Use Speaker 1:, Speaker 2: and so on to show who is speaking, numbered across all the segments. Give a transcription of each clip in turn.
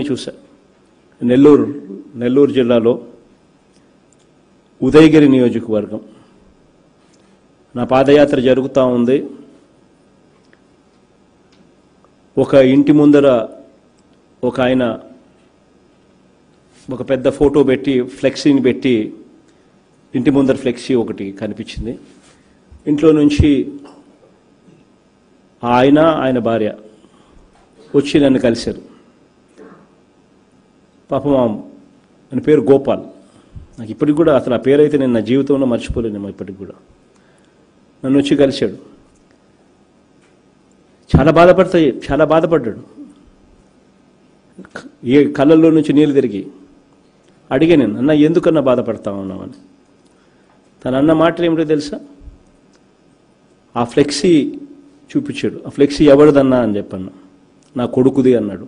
Speaker 1: చూసా నెల్లూరు నెల్లూరు జిల్లాలో ఉదయగిరి నియోజకవర్గం నా పాదయాత్ర జరుగుతూ ఉంది ఒక ఇంటి ముందర ఒక ఆయన ఒక పెద్ద ఫోటో పెట్టి ఫ్లెక్సీని పెట్టి ఇంటి ముందర ఫ్లెక్సీ ఒకటి కనిపించింది ఇంట్లో నుంచి ఆయన ఆయన భార్య వచ్చి నన్ను కలిశారు పాపం ఆయన పేరు గోపాల్ నాకు ఇప్పటికి కూడా అసలు ఆ పేరు అయితే నేను నా జీవితంలో మర్చిపోలేను ఇప్పటికి కూడా నన్ను వచ్చి కలిశాడు చాలా బాధపడతాయి చాలా బాధపడ్డాడు ఏ కళ్ళల్లో నుంచి నీళ్ళు తిరిగి అడిగా నేను అన్న ఎందుకన్నా బాధపడతా ఉన్నామని తన అన్న మాటలు ఏమిటో తెలుసా ఆ ఫ్లెక్సీ చూపించాడు ఆ ఫ్లెక్సీ ఎవరిదన్నా అని చెప్పన్నా నా కొడుకుది అన్నాడు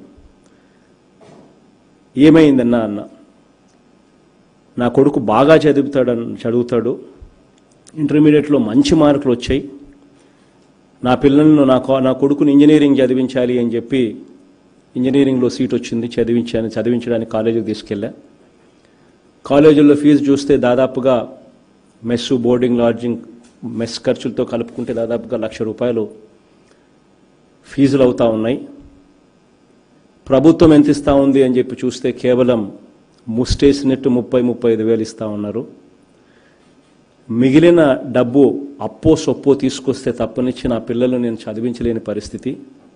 Speaker 1: ఏమైందన్నా అన్న నా కొడుకు బాగా చదువుతాడని చదువుతాడు ఇంటర్మీడియట్లో మంచి మార్కులు వచ్చాయి నా పిల్లలను నా కో- నా కొడుకుని ఇంజనీరింగ్ చదివించాలి అని చెప్పి ఇంజనీరింగ్లో సీట్ వచ్చింది చదివించాను చదివించడానికి కాలేజీకి తీసుకెళ్ళా కాలేజీల్లో ఫీజు చూస్తే దాదాపుగా మెస్ బోర్డింగ్ లాడ్జింగ్ మెస్ ఖర్చులతో కలుపుకుంటే దాదాపుగా లక్ష రూపాయలు ఫీజులు అవుతా ఉన్నాయి ప్రభుత్వం ఎంత ఇస్తా ఉంది అని చెప్పి చూస్తే కేవలం ముస్టేసినట్టు ముప్పై ముప్పై ఐదు వేలు ఇస్తా ఉన్నారు మిగిలిన డబ్బు అప్పో సొప్పో తీసుకొస్తే తప్పనిచ్చి నా పిల్లలు నేను చదివించలేని పరిస్థితి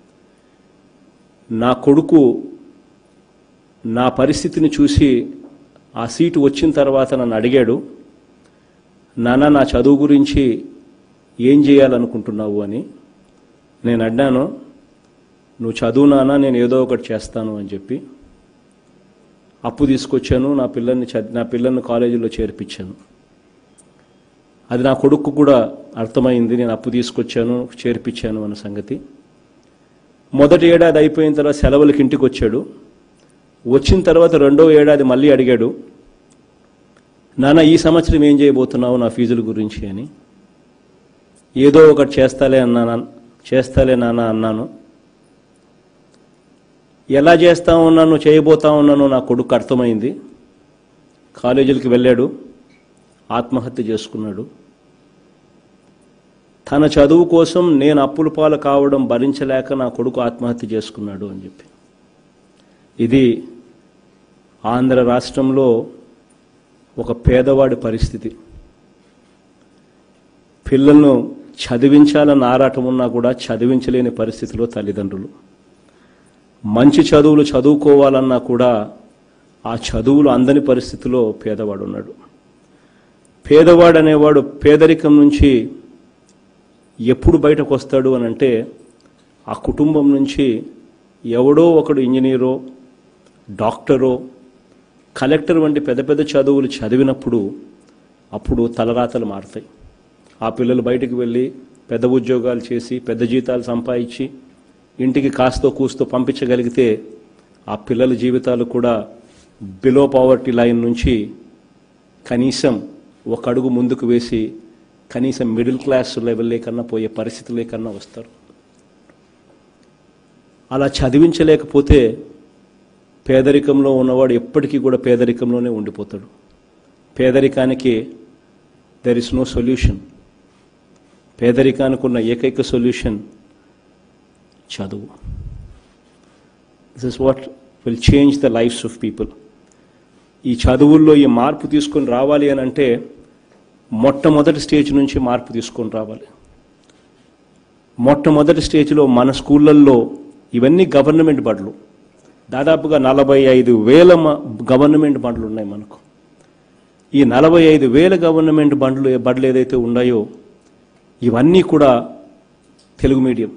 Speaker 1: నా కొడుకు నా పరిస్థితిని చూసి ఆ సీటు వచ్చిన తర్వాత నన్ను అడిగాడు నాన్న నా చదువు గురించి ఏం చేయాలనుకుంటున్నావు అని నేను అడిగాను నువ్వు చదువు నాన్న నేను ఏదో ఒకటి చేస్తాను అని చెప్పి అప్పు తీసుకొచ్చాను నా పిల్లల్ని చ- నా పిల్లల్ని కాలేజీలో చేర్పించాను అది నా కొడుకు కూడా అర్థమైంది నేను అప్పు తీసుకొచ్చాను చేర్పించాను అన్న సంగతి మొదటి ఏడాది అయిపోయిన తర్వాత సెలవులకి ఇంటికి వచ్చాడు వచ్చిన తర్వాత రెండో ఏడాది మళ్ళీ అడిగాడు నాన్న ఈ సంవత్సరం ఏం చేయబోతున్నావు నా ఫీజుల గురించి అని ఏదో ఒకటి చేస్తాలే అన్నా చేస్తాలే నాన్న అన్నాను ఎలా చేస్తా ఉన్నాను చేయబోతా ఉన్నాను నా కొడుకు అర్థమైంది కాలేజీలకు వెళ్ళాడు ఆత్మహత్య చేసుకున్నాడు తన చదువు కోసం నేను అప్పుల పాలు కావడం భరించలేక నా కొడుకు ఆత్మహత్య చేసుకున్నాడు అని చెప్పి ఇది ఆంధ్ర రాష్ట్రంలో ఒక పేదవాడి పరిస్థితి పిల్లలను చదివించాలన్న ఆరాటం ఉన్నా కూడా చదివించలేని పరిస్థితిలో తల్లిదండ్రులు మంచి చదువులు చదువుకోవాలన్నా కూడా ఆ చదువులు అందని పరిస్థితిలో పేదవాడు ఉన్నాడు పేదవాడు అనేవాడు పేదరికం నుంచి ఎప్పుడు బయటకు వస్తాడు అని అంటే ఆ కుటుంబం నుంచి ఎవడో ఒకడు ఇంజనీరో డాక్టరో కలెక్టర్ వంటి పెద్ద పెద్ద చదువులు చదివినప్పుడు అప్పుడు తలరాతలు మారుతాయి ఆ పిల్లలు బయటికి వెళ్ళి పెద్ద ఉద్యోగాలు చేసి పెద్ద జీతాలు సంపాదించి ఇంటికి కాస్తో కూస్తో పంపించగలిగితే ఆ పిల్లల జీవితాలు కూడా బిలో పావర్టీ లైన్ నుంచి కనీసం ఒక అడుగు ముందుకు వేసి కనీసం మిడిల్ క్లాస్ లెవెల్లేకన్నా పోయే పరిస్థితులేకన్నా వస్తారు అలా చదివించలేకపోతే పేదరికంలో ఉన్నవాడు ఎప్పటికీ కూడా పేదరికంలోనే ఉండిపోతాడు పేదరికానికి దెర్ ఇస్ నో సొల్యూషన్ పేదరికానికి ఉన్న ఏకైక సొల్యూషన్ చదువు this is what will change the lives of people ఈ చదువుల్లో ఈ మార్పు తీసుకొని రావాలి అని అంటే మొట్టమొదటి స్టేజ్ నుంచి మార్పు తీసుకొని రావాలి మొట్టమొదటి స్టేజ్లో మన స్కూళ్ళల్లో ఇవన్నీ గవర్నమెంట్ బడులు దాదాపుగా నలభై ఐదు వేల మ- గవర్నమెంట్ బండ్లు ఉన్నాయి మనకు ఈ నలభై ఐదు వేల గవర్నమెంట్ బండ్లు బడులు ఏదైతే ఉన్నాయో ఇవన్నీ కూడా తెలుగు మీడియం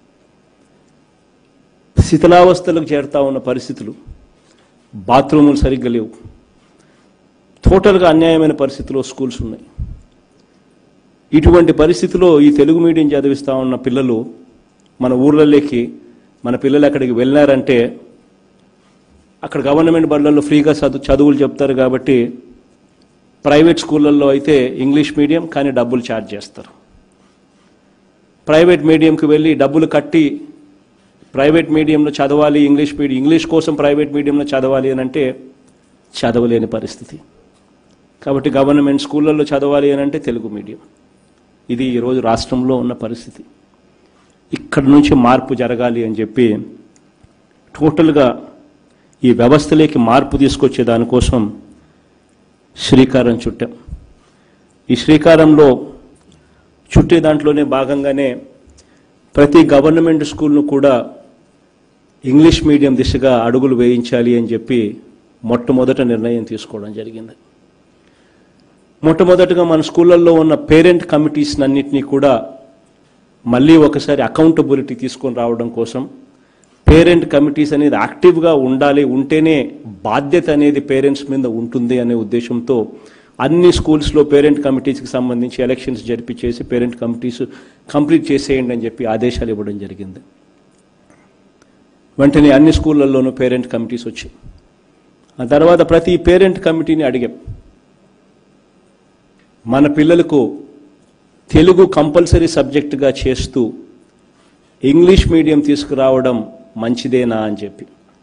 Speaker 1: శిథిలావస్థలకు చేరుతా ఉన్న పరిస్థితులు బాత్రూములు సరిగ్గా లేవు టోటల్గా అన్యాయమైన పరిస్థితిలో స్కూల్స్ ఉన్నాయి ఇటువంటి పరిస్థితిలో ఈ తెలుగు మీడియం చదివిస్తా ఉన్న పిల్లలు మన ఊర్లలోకి మన పిల్లలు అక్కడికి వెళ్ళారంటే అక్కడ గవర్నమెంట్ బడులలో ఫ్రీగా చదువు చదువులు చెప్తారు కాబట్టి ప్రైవేట్ స్కూళ్ళల్లో అయితే ఇంగ్లీష్ మీడియం కానీ డబ్బులు ఛార్జ్ చేస్తారు ప్రైవేట్ మీడియంకి వెళ్ళి డబ్బులు కట్టి ప్రైవేట్ మీడియంలో చదవాలి ఇంగ్లీష్ మీడియం ఇంగ్లీష్ కోసం ప్రైవేట్ మీడియంలో చదవాలి అని అంటే చదవలేని పరిస్థితి కాబట్టి గవర్నమెంట్ స్కూళ్ళల్లో చదవాలి అని అంటే తెలుగు మీడియం ఇది ఈరోజు రాష్ట్రంలో ఉన్న పరిస్థితి ఇక్కడి నుంచి మార్పు జరగాలి అని చెప్పి టోటల్గా ఈ వ్యవస్థలోకి మార్పు తీసుకొచ్చే దానికోసం శ్రీకారం చుట్టాం ఈ శ్రీకారంలో చుట్టే దాంట్లోనే భాగంగానే ప్రతి గవర్నమెంట్ స్కూల్ను కూడా ఇంగ్లీష్ మీడియం దిశగా అడుగులు వేయించాలి అని చెప్పి మొట్టమొదట నిర్ణయం తీసుకోవడం జరిగింది మొట్టమొదటగా మన స్కూళ్ళల్లో ఉన్న పేరెంట్ కమిటీస్ అన్నింటినీ కూడా మళ్ళీ ఒకసారి అకౌంటబిలిటీ తీసుకొని రావడం కోసం పేరెంట్ కమిటీస్ అనేది యాక్టివ్గా ఉండాలి ఉంటేనే బాధ్యత అనేది పేరెంట్స్ మీద ఉంటుంది అనే ఉద్దేశంతో అన్ని స్కూల్స్లో పేరెంట్ కమిటీస్కి సంబంధించి ఎలక్షన్స్ జరిపించేసి పేరెంట్ కమిటీస్ కంప్లీట్ చేసేయండి అని చెప్పి ఆదేశాలు ఇవ్వడం జరిగింది వెంటనే అన్ని స్కూళ్ళల్లోనూ పేరెంట్ కమిటీస్ వచ్చాయి ఆ తర్వాత ప్రతి పేరెంట్ కమిటీని అడిగాం మన పిల్లలకు తెలుగు కంపల్సరీ సబ్జెక్టుగా చేస్తూ ఇంగ్లీష్ మీడియం తీసుకురావడం మంచిదేనా అని చెప్పి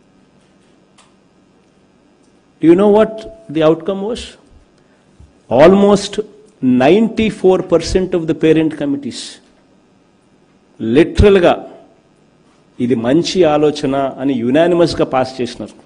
Speaker 1: you know what the outcome was almost ninety four percent of the parent committees లిటరల్గా ఇది మంచి ఆలోచన అని యునానిమస్గా పాస్ చేసినారు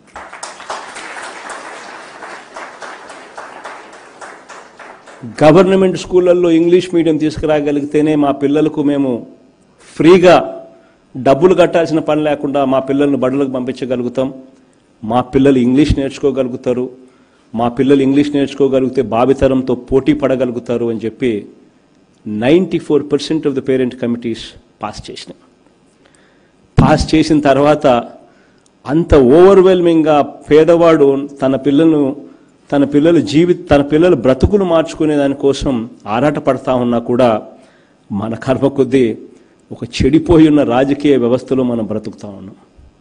Speaker 1: గవర్నమెంట్ స్కూళ్ళల్లో ఇంగ్లీష్ మీడియం తీసుకురాగలిగితేనే మా పిల్లలకు మేము ఫ్రీగా డబ్బులు కట్టాల్సిన పని లేకుండా మా పిల్లల్ని బడులకు పంపించగలుగుతాం మా పిల్లలు ఇంగ్లీష్ నేర్చుకోగలుగుతారు మా పిల్లలు ఇంగ్లీష్ నేర్చుకోగలిగితే భావితరంతో పోటీ పడగలుగుతారు అని చెప్పి ninety four percent of the parent committees pass చేసినాయి పాస్ చేసిన తర్వాత అంత ఓవర్వెల్మింగ్గా పేదవాడు తన పిల్లలను తన పిల్లల జీవి తన పిల్లల బ్రతుకులు మార్చుకునే దానికోసం ఆరాట పడతా ఉన్నా కూడా మన కర్మ కొద్దీ ఒక చెడిపోయి ఉన్న రాజకీయ వ్యవస్థలో మనం బ్రతుకుతా ఉన్నాం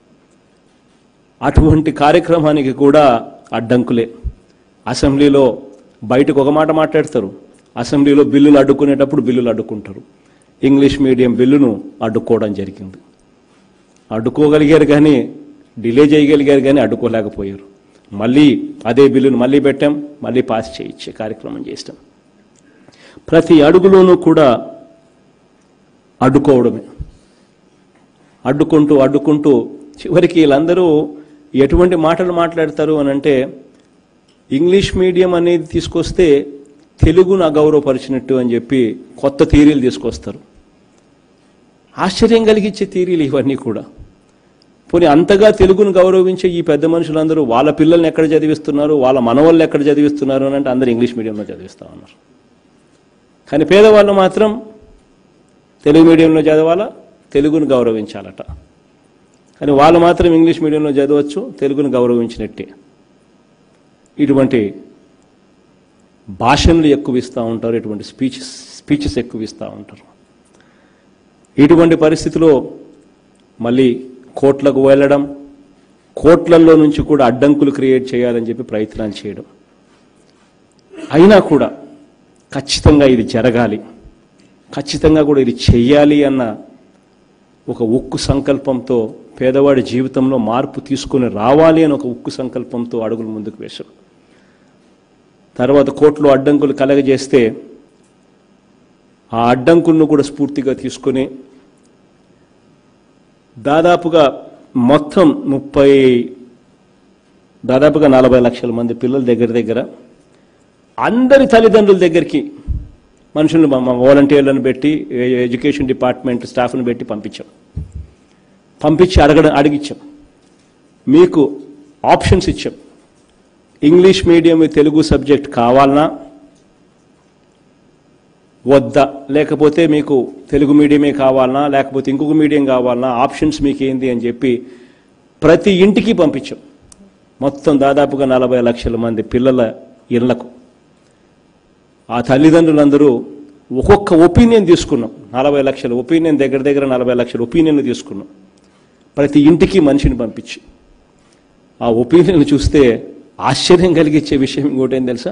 Speaker 1: అటువంటి కార్యక్రమానికి కూడా అడ్డంకులే అసెంబ్లీలో బయటకు ఒక మాట మాట్లాడతారు అసెంబ్లీలో బిల్లులు అడ్డుకునేటప్పుడు బిల్లులు అడ్డుకుంటారు ఇంగ్లీష్ మీడియం బిల్లును అడ్డుకోవడం జరిగింది అడ్డుకోగలిగారు కానీ డిలే చేయగలిగారు కానీ అడ్డుకోలేకపోయారు మళ్ళీ అదే బిల్లును మళ్ళీ పెట్టాం మళ్ళీ పాస్ చేయించే కార్యక్రమం చేస్తాం ప్రతి అడుగులోనూ కూడా అడ్డుకోవడమే అడ్డుకుంటూ అడ్డుకుంటూ చివరికి వీళ్ళందరూ ఎటువంటి మాటలు మాట్లాడతారు అని అంటే ఇంగ్లీష్ మీడియం అనేది తీసుకొస్తే తెలుగును అగౌరవపరిచినట్టు అని చెప్పి కొత్త థీరీలు తీసుకొస్తారు ఆశ్చర్యం కలిగించే థీరీలు ఇవన్నీ కూడా పోనీ అంతగా తెలుగును గౌరవించే ఈ పెద్ద మనుషులందరూ వాళ్ళ పిల్లల్ని ఎక్కడ చదివిస్తున్నారు వాళ్ళ మనవాళ్ళు ఎక్కడ చదివిస్తున్నారు అని అంటే అందరూ ఇంగ్లీష్ మీడియంలో చదివిస్తా ఉన్నారు కానీ పేదవాళ్ళు మాత్రం తెలుగు మీడియంలో చదవాలా తెలుగును గౌరవించాలట కానీ వాళ్ళు మాత్రం ఇంగ్లీష్ మీడియంలో చదవచ్చు తెలుగును గౌరవించినట్టే ఇటువంటి భాషలు ఎక్కువ ఇస్తూ ఉంటారు ఇటువంటి స్పీచెస్ స్పీచెస్ ఎక్కువ ఇస్తూ ఉంటారు ఇటువంటి పరిస్థితిలో మళ్ళీ కోట్లకు వెళ్ళడం కోట్లల్లో నుంచి కూడా అడ్డంకులు క్రియేట్ చేయాలని చెప్పి ప్రయత్నాలు చేయడం అయినా కూడా ఖచ్చితంగా ఇది జరగాలి ఖచ్చితంగా కూడా ఇది చెయ్యాలి అన్న ఒక ఉక్కు సంకల్పంతో పేదవాడి జీవితంలో మార్పు తీసుకొని రావాలి అని ఒక ఉక్కు సంకల్పంతో అడుగులు ముందుకు వేశాం తర్వాత కోర్టులో అడ్డంకులు కలగజేస్తే ఆ అడ్డంకులను కూడా స్ఫూర్తిగా తీసుకొని దాదాపుగా మొత్తం ముప్పై దాదాపుగా నలభై లక్షల మంది పిల్లల దగ్గర దగ్గర అందరి తల్లిదండ్రుల దగ్గరికి మనుషులను మా వాలంటీర్లను పెట్టి ఏ- ఎడ్యుకేషన్ డిపార్ట్మెంట్ స్టాఫ్ను పెట్టి పంపించాం పంపించి అడగడం అడిగిచ్చాం మీకు ఆప్షన్స్ ఇచ్చాం ఇంగ్లీష్ మీడియం తెలుగు సబ్జెక్ట్ కావాలనా వద్దా లేకపోతే మీకు తెలుగు మీడియమే కావాలనా లేకపోతే ఇంకొక మీడియం కావాలనా ఆప్షన్స్ మీకు ఏంది అని చెప్పి ప్రతి ఇంటికి పంపించాం మొత్తం దాదాపుగా నలభై లక్షల మంది పిల్లల ఇళ్లకు ఆ తల్లిదండ్రులందరూ ఒక్కొక్క ఒపీనియన్ తీసుకున్నాం నలభై లక్షల ఒపీనియన్ దగ్గర దగ్గర నలభై లక్షల ఒపీనియన్లు తీసుకున్నాం ప్రతి ఇంటికి మనిషిని పంపించి ఆ ఒపీనియన్ చూస్తే ఆశ్చర్యం కలిగించే విషయం ఇంకోటి ఏం తెలుసా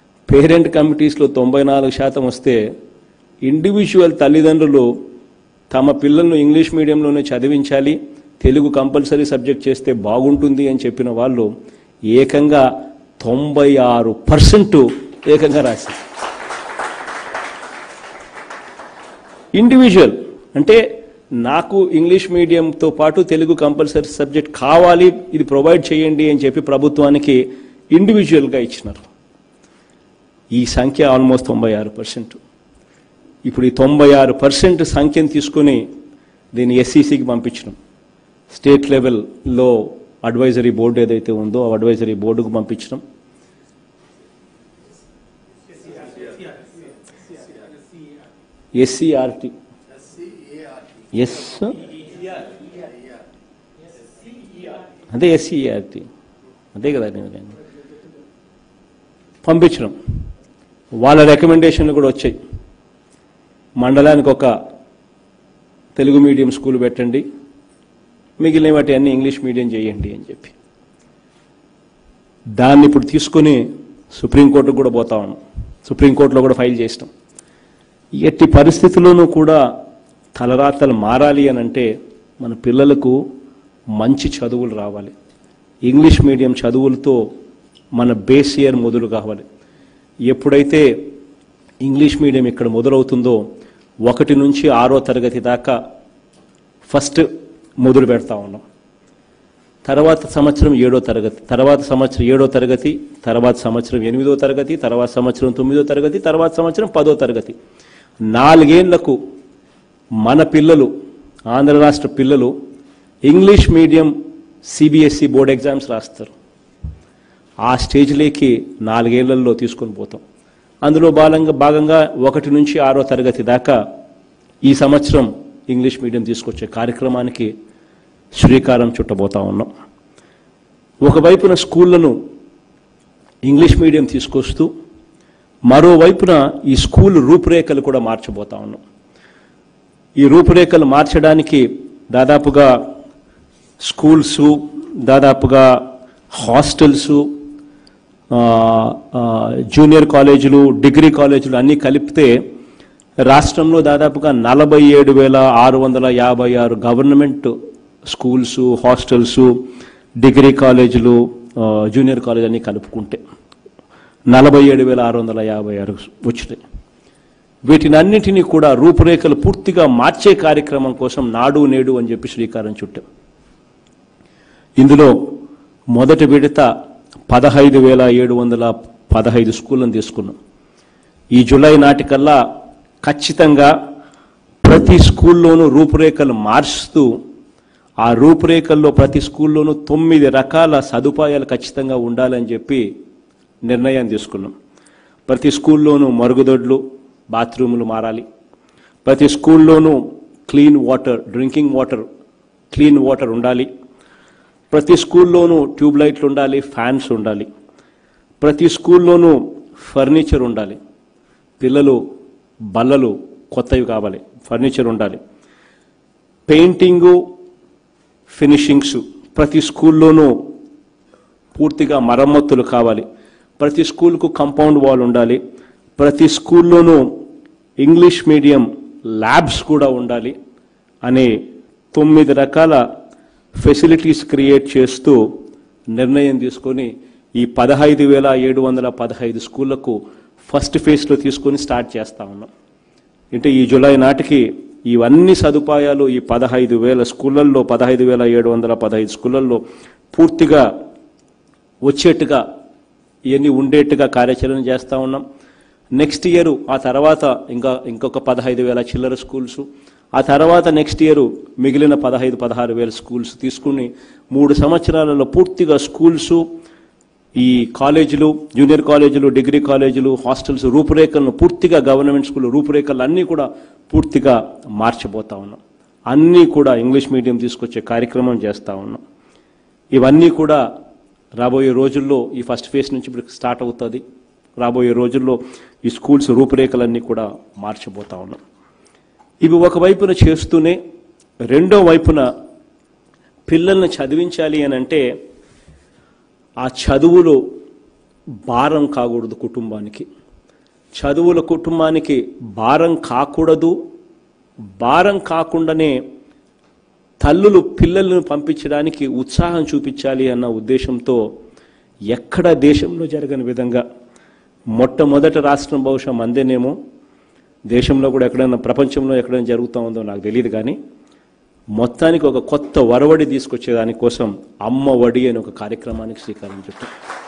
Speaker 1: పేరెంట్ కమిటీస్లో తొంభై నాలుగు శాతం వస్తే ఇండివిజువల్ తల్లిదండ్రులు తమ పిల్లలను ఇంగ్లీష్ మీడియంలోనే చదివించాలి తెలుగు కంపల్సరీ సబ్జెక్ట్ చేస్తే బాగుంటుంది అని చెప్పిన వాళ్ళు ఏకంగా తొంభై ఆరు పర్సెంట్ ఏకంగా రాశారు ఇండివిజువల్ అంటే నాకు ఇంగ్లీష్ మీడియంతో పాటు తెలుగు కంపల్సరీ సబ్జెక్ట్ కావాలి ఇది ప్రొవైడ్ చేయండి అని చెప్పి ప్రభుత్వానికి ఇండివిజువల్గా ఇచ్చినారు ఈ సంఖ్య ఆల్మోస్ట్ తొంభై ఆరు పర్సెంట్ ఇప్పుడు ఈ తొంభై ఆరు పర్సెంట్ సంఖ్యను తీసుకుని దీన్ని ఎస్సీసీకి పంపించినాం స్టేట్ లెవెల్లో అడ్వైజరీ బోర్డు ఏదైతే ఉందో ఆ అడ్వైజరీ బోర్డుకు పంపించినాం ఎస్సీఆర్టీ ఎస్ అదే ఎస్సీఆర్టీ అదే కదా నేను నేను పంపించడం వాళ్ళ రికమెండేషన్లు కూడా వచ్చాయి మండలానికి ఒక తెలుగు మీడియం స్కూల్ పెట్టండి మిగిలిన వాటి అన్ని ఇంగ్లీష్ మీడియం చేయండి అని చెప్పి దాన్ని ఇప్పుడు తీసుకొని సుప్రీంకోర్టుకు కూడా పోతా ఉన్నాం సుప్రీంకోర్టులో కూడా ఫైల్ చేసినాం ఎట్టి పరిస్థితుల్లోనూ కూడా తలరాతలు మారాలి అని అంటే మన పిల్లలకు మంచి చదువులు రావాలి ఇంగ్లీష్ మీడియం చదువులతో మన బేస్ ఇయర్ మొదలు కావాలి ఎప్పుడైతే ఇంగ్లీష్ మీడియం ఇక్కడ మొదలవుతుందో ఒకటి నుంచి ఆరో తరగతి దాకా ఫస్ట్ మొదలు పెడతా ఉన్నాం తర్వాత సంవత్సరం ఏడో తరగతి తర్వాత సంవత్సరం ఏడో తరగతి తర్వాత సంవత్సరం ఎనిమిదో తరగతి తర్వాత సంవత్సరం తొమ్మిదో తరగతి తర్వాత సంవత్సరం పదో తరగతి నాలుగేళ్లకు మన పిల్లలు ఆంధ్ర రాష్ట్ర పిల్లలు English medium CBSE board exams రాస్తారు ఆ స్టేజ్లోకి నాలుగేళ్లలో తీసుకొని పోతాం అందులో భాగంగా భాగంగా ఒకటి నుంచి ఆరో తరగతి దాకా ఈ సంవత్సరం ఇంగ్లీష్ మీడియం తీసుకొచ్చే కార్యక్రమానికి శ్రీకారం చుట్టబోతా ఉన్నాం ఒకవైపున స్కూళ్లను ఇంగ్లీష్ మీడియం తీసుకొస్తూ మరోవైపున ఈ స్కూల్ రూపురేఖలు కూడా మార్చబోతా ఉన్నాం ఈ రూపురేఖలు మార్చడానికి దాదాపుగా స్కూల్స్ దాదాపుగా హాస్టల్స్ జూనియర్ కాలేజీలు డిగ్రీ కాలేజీలు అన్నీ కలిపితే రాష్ట్రంలో దాదాపుగా నలభై ఏడు వేల ఆరు వందల యాభై ఆరు గవర్నమెంట్ స్కూల్స్ హాస్టల్స్ డిగ్రీ కాలేజీలు ఆ, జూనియర్ కాలేజ్ అన్నీ కలుపుకుంటే నలభై ఏడు వేల ఆరు వందల యాభై ఆరు వచ్చినాయి వీటినన్నిటినీ కూడా రూపురేఖలు పూర్తిగా మార్చే కార్యక్రమం కోసం నాడు నేడు అని చెప్పి శ్రీకారం చుట్టాం ఇందులో మొదటి విడత పదహైదు వేల ఏడు వందల పదహైదు స్కూళ్ళను తీసుకున్నాం ఈ జూలై నాటికల్లా ఖచ్చితంగా ప్రతి స్కూల్లోనూ రూపురేఖలు మార్చుతూ ఆ రూపురేఖల్లో ప్రతి స్కూల్లోనూ తొమ్మిది రకాల సదుపాయాలు ఖచ్చితంగా ఉండాలని చెప్పి నిర్ణయం తీసుకున్నాం ప్రతి స్కూల్లోనూ మరుగుదొడ్లు బాత్రూములు మారాలి ప్రతి స్కూల్లోనూ clean water drinking water clean water ఉండాలి ప్రతి స్కూల్లోనూ ట్యూబ్ లైట్లు ఉండాలి ఫ్యాన్స్ ఉండాలి ప్రతి స్కూల్లోనూ ఫర్నిచర్ ఉండాలి పిల్లలు బల్లలు కొత్తవి కావాలి ఫర్నిచర్ ఉండాలి పెయింటింగు ఫినిషింగ్స్ ప్రతి స్కూల్లోనూ పూర్తిగా మరమ్మతులు కావాలి ప్రతి స్కూల్కు కాంపౌండ్ వాల్ ఉండాలి ప్రతి స్కూల్లోనూ ఇంగ్లీష్ మీడియం ల్యాబ్స్ కూడా ఉండాలి అనే తొమ్మిది రకాల ఫెసిలిటీస్ క్రియేట్ చేస్తూ నిర్ణయం తీసుకొని ఈ పదహైదు వేల ఏడు వందల పదహైదు స్కూళ్లకు ఫస్ట్ ఫేజ్లో తీసుకొని స్టార్ట్ చేస్తా ఉన్నాం అంటే ఈ జూలై నాటికి ఇవన్నీ సదుపాయాలు ఈ పదహైదు వేల స్కూళ్ళల్లో పదహైదు వేల ఏడు వందల పదహైదు స్కూళ్ళల్లో పూర్తిగా వచ్చేట్టుగా ఇవన్నీ ఉండేట్టుగా కార్యాచరణ చేస్తూ ఉన్నాం నెక్స్ట్ ఇయర్ ఆ తర్వాత ఇంకా ఇంకొక పదహైదు వేల చిల్లర స్కూల్స్ ఆ తర్వాత నెక్స్ట్ ఇయర్ మిగిలిన పదహైదు పదహారు వేల స్కూల్స్ తీసుకుని మూడు సంవత్సరాలలో పూర్తిగా స్కూల్స్ ఈ కాలేజీలు జూనియర్ కాలేజీలు డిగ్రీ కాలేజీలు హాస్టల్స్ రూపురేఖలను పూర్తిగా గవర్నమెంట్ స్కూల్ రూపురేఖలు అన్నీ కూడా పూర్తిగా మార్చబోతా ఉన్నాం అన్నీ కూడా ఇంగ్లీష్ మీడియం తీసుకొచ్చే కార్యక్రమం చేస్తూ ఉన్నాం ఇవన్నీ కూడా రాబోయే రోజుల్లో ఈ ఫస్ట్ ఫేజ్ నుంచి ఇప్పుడు స్టార్ట్ అవుతుంది రాబోయే రోజుల్లో ఈ స్కూల్స్ రూపురేఖలన్నీ కూడా మార్చబోతా ఉన్నాం ఇవి ఒకవైపున చేస్తూనే రెండో వైపున పిల్లల్ని చదివించాలి అని అంటే ఆ చదువులు భారం కాకూడదు కుటుంబానికి చదువుల కుటుంబానికి భారం కాకూడదు భారం కాకుండానే తల్లులు పిల్లలను పంపించడానికి ఉత్సాహం చూపించాలి అన్న ఉద్దేశంతో ఎక్కడ దేశంలో జరగని విధంగా మొట్టమొదటి రాష్ట్రం బహుశా మందేనేమో దేశంలో కూడా ఎక్కడైనా ప్రపంచంలో ఎక్కడైనా జరుగుతూ ఉందో నాకు తెలియదు కానీ మొత్తానికి ఒక కొత్త వరవడి తీసుకొచ్చే దానికోసం అమ్మ వడి అనే ఒక కార్యక్రమానికి శ్రీకారం చుట్టాం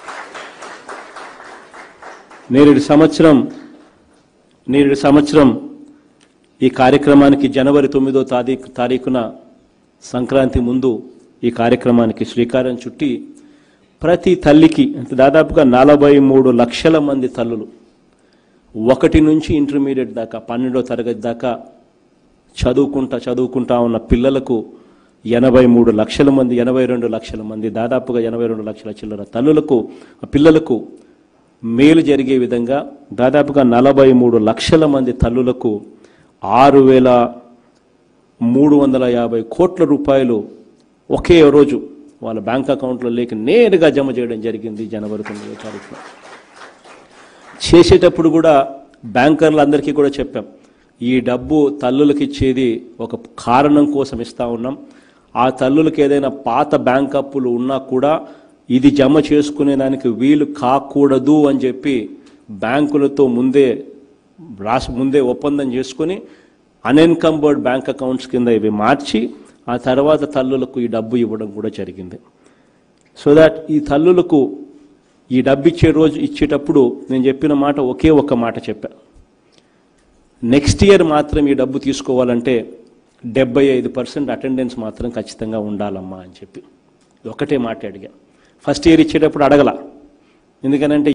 Speaker 1: నేరేడు సంవత్సరం నేరేడు సంవత్సరం ఈ కార్యక్రమానికి జనవరి తొమ్మిదో తారీఖు తారీఖున సంక్రాంతి ముందు ఈ కార్యక్రమానికి శ్రీకారం చుట్టి ప్రతి తల్లికి అంటే దాదాపుగా నలభై మూడు లక్షల మంది తల్లులు ఒకటి నుంచి ఇంటర్మీడియట్ దాకా పన్నెండో తరగతి దాకా చదువుకుంటా చదువుకుంటా ఉన్న పిల్లలకు ఎనభై మూడు లక్షల మంది ఎనభై రెండు లక్షల మంది దాదాపుగా ఎనభై రెండు లక్షల చిల్లర తల్లులకు ఆ పిల్లలకు మేలు జరిగే విధంగా దాదాపుగా నలభై మూడు లక్షల మంది తల్లులకు ఆరు వేల మూడు వందల యాభై కోట్ల రూపాయలు ఒకే రోజు వాళ్ళ బ్యాంక్ అకౌంట్లో లేక నేరుగా జమ చేయడం జరిగింది జనవరి తొమ్మిదో తారీఖున చేసేటప్పుడు కూడా బ్యాంకర్లందరికీ కూడా చెప్పాం ఈ డబ్బు తల్లులకు ఇచ్చేది ఒక కారణం కోసం ఇస్తా ఉన్నాం ఆ తల్లులకు ఏదైనా పాత బ్యాంక్ అప్పులు ఉన్నా కూడా ఇది జమ చేసుకునే దానికి వీలు కాకూడదు అని చెప్పి బ్యాంకులతో ముందే రాసి ముందే ఒప్పందం చేసుకుని అన్ఎన్కంబర్డ్ బ్యాంక్ అకౌంట్స్ కింద ఇవి మార్చి ఆ తర్వాత తల్లులకు ఈ డబ్బు ఇవ్వడం కూడా జరిగింది సో దాట్ ఈ తల్లులకు ఈ డబ్బు ఇచ్చే రోజు ఇచ్చేటప్పుడు నేను చెప్పిన మాట ఒకే ఒక్క మాట చెప్పా నెక్స్ట్ ఇయర్ మాత్రం ఈ డబ్బు తీసుకోవాలంటే డెబ్బై ఐదు పర్సెంట్ అటెండెన్స్ మాత్రం ఖచ్చితంగా ఉండాలమ్మా అని చెప్పి ఒకటే మాట అడిగా ఫస్ట్ ఇయర్ ఇచ్చేటప్పుడు అడగల ఎందుకనంటే